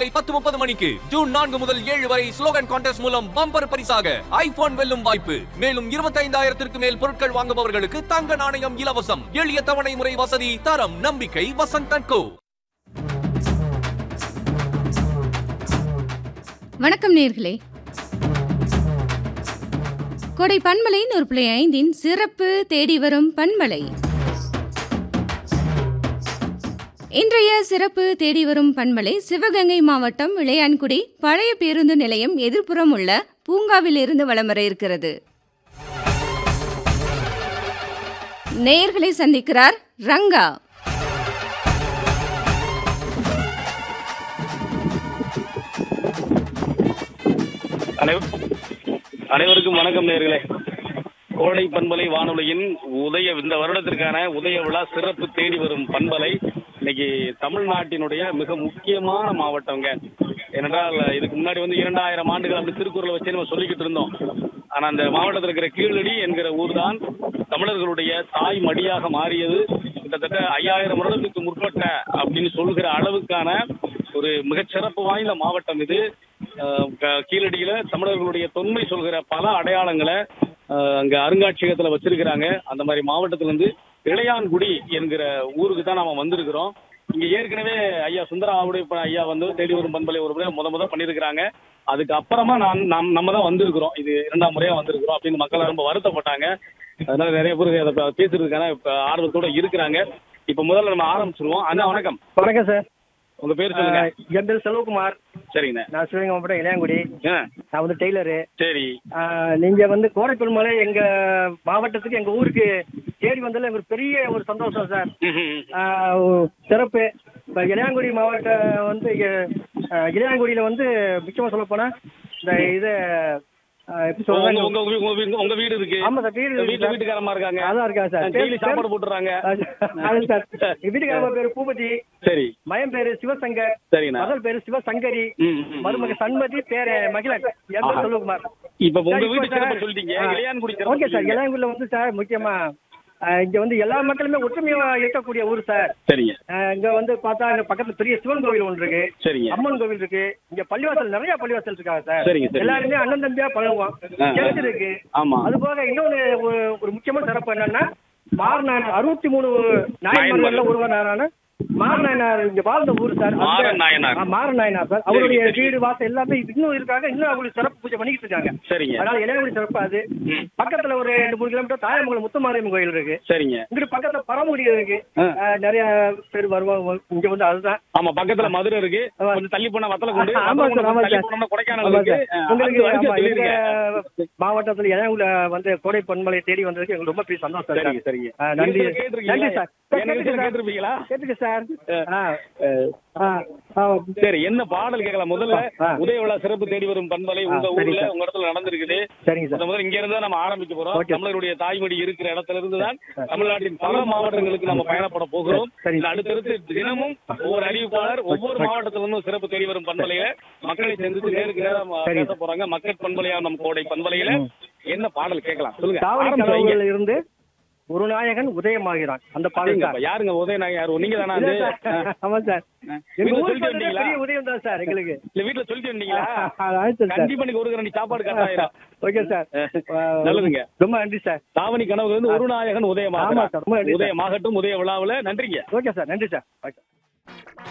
பத்து முப்பது மணிக்கு ஜூன் நான்கு முதல் ஏழு வரை ஸ்லோகன் கான்டெஸ்ட் மூலம் பம்பர் பரிசாக ஐபோன் வெல்லும் வாய்ப்பு மேலும் இருபத்தைந்தாயிரத்திற்கு மேல் பொருட்கள் வாங்குபவர்களுக்கு தங்க நாணயம் இலவசம் எளிய தவணை முறை வசதி தரம் நம்பிக்கை வசந்த் கோ வணக்கம் நேர்களே கொடை பன்மலை நூறு புள்ளி ஐந்தின் சிறப்பு தேடி வரும் பன்மலை இன்றைய சிறப்பு தேடி வரும் பன்மலை சிவகங்கை மாவட்டம் இளையான்குடி பழைய பேருந்து நிலையம் எதிர்ப்புறம் உள்ள பூங்காவில் இருந்து வலம் வர இருக்கிறது நேயர்களை சந்திக்கிறார் ரங்கா அனைவ- அனைவருக்கும் வணக்கம் நேர்களே கோடை பண்பலை வானொலியின் உதய இந்த வருடத்திற்கான உதய விழா சிறப்பு தேடி வரும் பண்பலை இன்னைக்கு தமிழ்நாட்டினுடைய மிக முக்கியமான மாவட்டங்க ஏனென்றால் இதுக்கு முன்னாடி வந்து இரண்டாயிரம் ஆண்டுகள் அப்படி திருக்குறளை வச்சு நம்ம சொல்லிக்கிட்டு இருந்தோம் ஆனா அந்த மாவட்டத்தில் இருக்கிற கீழடி என்கிற ஊர் தான் தமிழர்களுடைய தாய் மடியாக மாறியது கிட்டத்தட்ட ஐயாயிரம் வருடத்துக்கு முற்பட்ட அப்படின்னு சொல்கிற அளவுக்கான ஒரு மிகச்சிறப்பு வாய்ந்த மாவட்டம் இது அஹ் க- கீழடியில தமிழர்களுடைய தொன்மை சொல்கிற பல அடையாளங்களை அஹ், அங்க அருங்காட்சியகத்துல வச்சிருக்கிறாங்க அந்த மாதிரி மாவட்டத்துல இருந்து இளையான்குடி என்கிற ஊருக்கு தான் நாம வந்திருக்கிறோம் இங்க ஏற்கனவே ஐயா சுந்தராவுடைய இப்ப ஐயா வந்து தேடி வரும் பண்பலை ஒரு முறை முத முத பண்ணியிருக்கிறாங்க அதுக்கு அப்புறமா நான் நம் நம்ம தான் வந்திருக்கிறோம் இது இரண்டாம் முறையா வந்திருக்கிறோம் அப்படின்னு மக்கள் ரொம்ப வருத்தப்பட்டாங்க அதனால நிறைய பேர் அதை ப- பேசுறதுக்கான இப்ப ஆர்வத்தோட இருக்கிறாங்க இப்ப முதல்ல நம்ம ஆரம்பிச்சிருவோம் அண்ணா வணக்கம் வணக்கம் சார் உங்க பேர் சொல்லுங்க ஆஹ் என் பேர் செல்வகுமார் சரிங்கண்ணே நான் சிவகங்கை மாவட்டம் இளையாங்குடி ஆ, நான் வந்து டெய்லரு சரி ஆஹ் நீங்க வந்து கோடைப்பெருமலை எங்க மாவட்டத்துக்கு எங்க ஊருக்கு தேடி வந்ததுல எங்களுக்கு பெரிய ஒரு சந்தோஷம் சார் ம்ஹும். ஆஹ் ஒரு சிறப்பு இப்போ இளையாங்குடி மாவட்டம் வந்து இங்க, ஆஹ் இளையாங்குடியில வந்து முக்கியமா சொல்ல போனா இந்த இது ஆஹ் எப்படி உங்க சொல்றாங்க உங்க உங்க- உங்க வீ- உங்க வீடு இருக்கு ஆமா சார் வீடு இருக்கு வீட்டு சார். வீட்டுக்காரமா இருக்காங்க அதான் இருக்காங்க சார் டெய்லி பேர் சாப்பாடு போட்டுறாங்க அது சார் எங்க வீட்டுக்காரமா பேரு பூபதி சரி மயம் பேரு சிவசங்கர் சரிண்ணா மகள் பேரு சிவசங்கரி ம், ம், ம். மருமக சண்மதி பேரு மகிழன் என் ஆஹா. பேர் செல்வகுமார் இப்ப உங்க சார், வீட்டு இப்போ சிறப்பு சார், சொல்லிட்டீங்க ஆ. இளையான்குடி சிறப்பு ஓகே சார் சொல்லுங்க. இளையாங்குடியில வந்து சார் முக்கியமா ஆஹ் இங்க வந்து எல்லா மக்களுமே ஒற்றுமையா இருக்கக்கூடிய ஊர் சார் சரிங்க ஆஹ் இங்க வந்து பார்த்தா இங்க பக்கத்துல பெரிய சிவன் கோவில் ஒன்று இருக்கு சரிங்க அம்மன் கோவில் இருக்கு இங்க பள்ளிவாசல் நிறைய பள்ளிவாசல் இருக்காங்க சார் சரிங்க, சரிங்க. எல்லாருமே அண்ணன் தம்பியா பழகுவோம் ஆ. சேர்த்து இருக்கு ஆமா அது போக இன்னொன்னு ஒரு ஒரு முக்கியமான சிறப்பு என்னன்னா மாறனான அறுபத்தி மூணு நாயன்மார்கள் நாயன்மார்கள். ஒருவனான மாறநாயனார் இங்க வாழ்ந்த ஊர் சார் அந்த- மாறன் நாயனார். ஆ, மாறன் நாயனார் சார் அவருடைய சரி, சரி. வீடு வாசல் எல்லாமே இன்னும் இருக்காங்க இன்னும் அவங்களுக்கு சிறப்பு பூஜை பண்ணிக்கிட்டு இருக்காங்க சரிங்க அதனால இளையகுடி சிறப்பு அது ம். பக்கத்துல ஒரு ரெண்டு மூணு கிலோமீட்டர் தாயமங்கலம் முத்துமாரியம்மன் கோயில் இருக்கு சரிங்க இங்கிட்டு பக்கத்துல பரமுடி இருக்கு ஆ. ஆ, நிறைய பேர் வருவாங்க இங்க வந்து அதுதான் ஆமா பக்கத்துல மதுரை இருக்கு ஆமா. கொஞ்சம் தள்ளி போனா வத்தல கொண்டு ஆமா சார் ஆமா தள்ளி சார் போனோம்னா கொடைக்கானல் ஆமா இருக்கு சார். ஆ, உங்களுக்கு அடுத்த வரிசையா ஆமா, எங்க சொல்லிருங்க. மாவட்டத்துல இளையகுடியில வந்து கோடை பொன்மலை தேடி வந்ததுக்கு எங்களுக்கு ரொம்ப பெரிய சந்தோஷம் சார் சரிங்க சரிங்க ஆ, நன்றி நீங்க கேட்டிருக்கீங்களா? நன்றி சார் என் நிகழ்ச்சியில கேட்டிருப்பீங்களா கேட்டுக்க சார் ஆ. ஆ, ஆ, ஆ, சரி என்ன பாடல் கேட்கலாம் முதல்ல ஆ. உதய விழா சிறப்பு தேடி வரும் பண்பலை உங்க ஆ, சரி ஊர்ல சார். உங்க இடத்துல நடந்திருக்குது சரிங்க முத சார் முதல்ல இங்க இருந்து நம்ம ஆரம்பிக்க போறோம் ஓகே. தமிழருடைய தாய்மொழி இருக்கிற இடத்துல இருந்து தான் தமிழ்நாட்டின் பல மாவட்டங்களுக்கு நம்ம பயணப்பட போகிறோம் சரி. இதுல அடுத்தடுத்து தினமும் ஒவ்வொரு அறிவிப்பாளர் ஒவ்வொரு மாவட்டத்துல இருந்தும் சிறப்பு தேடி வரும் பண்பலையில மக்களை சந்தித்து நேருக்கு நேரம் சரி. பேச போறாங்க மக்கள் பண்பலையா நம் கோடை பண்பலையில என்ன பாடல் கேட்கலாம் சொல்லுங்க தாவணி ஆரம்பிச்சு வைங்க. கனவுகளில் இருந்து ஒரு நாயகன் உதயமாகிறான் அந்த பாடல் அப்படிங்கப்பா. சார் யாருங்க உதயநாயகம் யாரு நீங்க தானா இல்ல அது சார். ஆமா சார் எங்க வீட்டுல ஊர் சொல்லிட்டு பக்கத்துல வந்தீங்களா பெரிய உதயம் தான் சார் எங்களுக்கு இல்ல வீட்டுல சொல்லிட்டு வந்தீங்களா ஆயிடுச்சு சார் கண்டிப்பா நீங்க ஒரு ரெண்டு சாப்பாடு கட்டாயிரம் ஓகே சார் நல்லதுங்க ரொம்ப நன்றி சார் தாவணி கனவு வந்து ஒரு நாயகன் ஆமா உதயமாக சார், ரொம்ப நன்றி சார். உதயமாகட்டும் உதய விழாவுல நன்றிங்க ஓகே சார் நன்றி சார் ஓகே